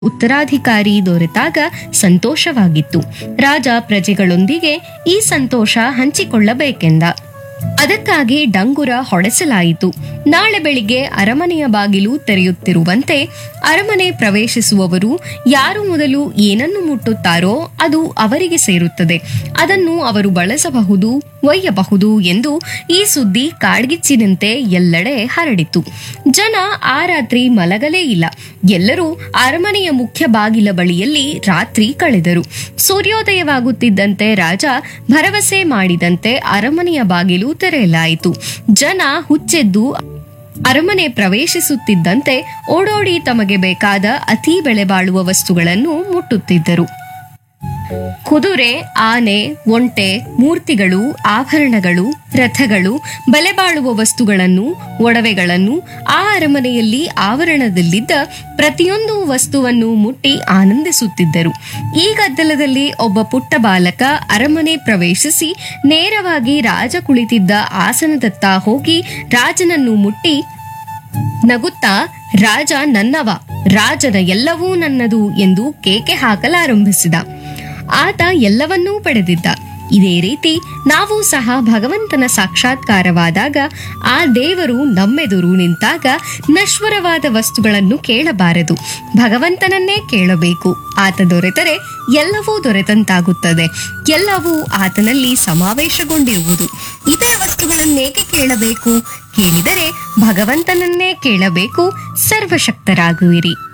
ಉತ್ತರಾಧಿಕಾರಿ ದೊರೆತಾಗ ಸಂತೋಷವಾಗಿತ್ತು ರಾಜ ಪ್ರಜೆಗಳೊಂದಿಗೆ ಈ ಸಂತೋಷ ಹಂಚಿಕೊಳ್ಳಬೇಕೆಂದ ಅದಕ್ಕಾಗಿ ಡಂಗುರ ಹೊಡೆಸಲಾಯಿತು ನಾಳೆ ಬೆಳಿಗ್ಗೆ ಅರಮನೆಯ ಬಾಗಿಲು ತೆರೆಯುತ್ತಿರುವಂತೆ ಅರಮನೆ ಪ್ರವೇಶಿಸುವವರು ಯಾರು ಮೊದಲು ಏನನ್ನು ಮುಟ್ಟುತ್ತಾರೋ ಅದು ಅವರಿಗೆ ಸೇರುತ್ತದೆ ಅದನ್ನು ಅವರು ಬಳಸಬಹುದು ಒಯ್ಯಬಹುದು ಎಂದು ಈ ಸುದ್ದಿ ಕಾಡ್ಗಿಚ್ಚಿನಂತೆ ಎಲ್ಲೆಡೆ ಹರಡಿತು ಜನ ಆ ರಾತ್ರಿ ಮಲಗಲೇ ಇಲ್ಲ ಎಲ್ಲರೂ ಅರಮನೆಯ ಮುಖ್ಯ ಬಾಗಿಲ ಬಳಿಯಲ್ಲಿ ರಾತ್ರಿ ಕಳೆದರು ಸೂರ್ಯೋದಯವಾಗುತ್ತಿದ್ದಂತೆ ರಾಜ ಭರವಸೆ ಮಾಡಿದಂತೆ ಅರಮನೆಯ ಬಾಗಿಲು ತೆರೆಯಲಾಯಿತು ಜನ ಹುಚ್ಚೆದ್ದು ಅರಮನೆ ಪ್ರವೇಶಿಸುತ್ತಿದ್ದಂತೆ ಓಡೋಡಿ ತಮಗೆ ಬೇಕಾದ ಅತಿ ಬೆಲೆ ಬಾಳುವ ವಸ್ತುಗಳನ್ನು ಮುಟ್ಟುತ್ತಿದ್ದರು ಕುದುರೆ ಆನೆ ಒಂಟೆ ಮೂರ್ತಿಗಳು ಆಭರಣಗಳು ರಥಗಳು ಬೆಲೆ ಬಾಳುವ ವಸ್ತುಗಳನ್ನು ಒಡವೆಗಳನ್ನು ಆ ಅರಮನೆಯಲ್ಲಿ ಆವರಣದಲ್ಲಿದ್ದ ಪ್ರತಿಯೊಂದು ವಸ್ತುವನ್ನು ಮುಟ್ಟಿ ಆನಂದಿಸುತ್ತಿದ್ದರು ಈ ಗದ್ದಲದಲ್ಲಿ ಒಬ್ಬ ಪುಟ್ಟ ಬಾಲಕ ಅರಮನೆ ಪ್ರವೇಶಿಸಿ ನೇರವಾಗಿ ರಾಜ ಕುಳಿತಿದ್ದ ಆಸನದತ್ತ ಹೋಗಿ ರಾಜನನ್ನು ಮುಟ್ಟಿ ನಗುತ್ತಾ ರಾಜ ನನ್ನವ ರಾಜನ ಎಲ್ಲವೂ ನನ್ನದು ಎಂದು ಕೇಕೆ ಹಾಕಲಾರಂಭಿಸಿದ ಆತ ಎಲ್ಲವನ್ನೂ ಪಡೆದಿದ್ದ ಇದೇ ರೀತಿ ನಾವು ಸಹ ಭಗವಂತನ ಸಾಕ್ಷಾತ್ಕಾರವಾದಾಗ ಆ ದೇವರು ನಮ್ಮೆದುರು ನಿಂತಾಗ ನಶ್ವರವಾದ ವಸ್ತುಗಳನ್ನು ಕೇಳಬಾರದು ಭಗವಂತನನ್ನೇ ಕೇಳಬೇಕು ಆತ ದೊರೆತರೆ ಎಲ್ಲವೂ ದೊರೆತಂತಾಗುತ್ತದೆ ಎಲ್ಲವೂ ಆತನಲ್ಲಿ ಸಮಾವೇಶಗೊಂಡಿರುವುದು ಇತರ ವಸ್ತುಗಳನ್ನೇಕೆ ಕೇಳಬೇಕು ಕೇಳಿದರೆ ಭಗವಂತನನ್ನೇ ಕೇಳಬೇಕು ಸರ್ವಶಕ್ತರಾಗುವಿರಿ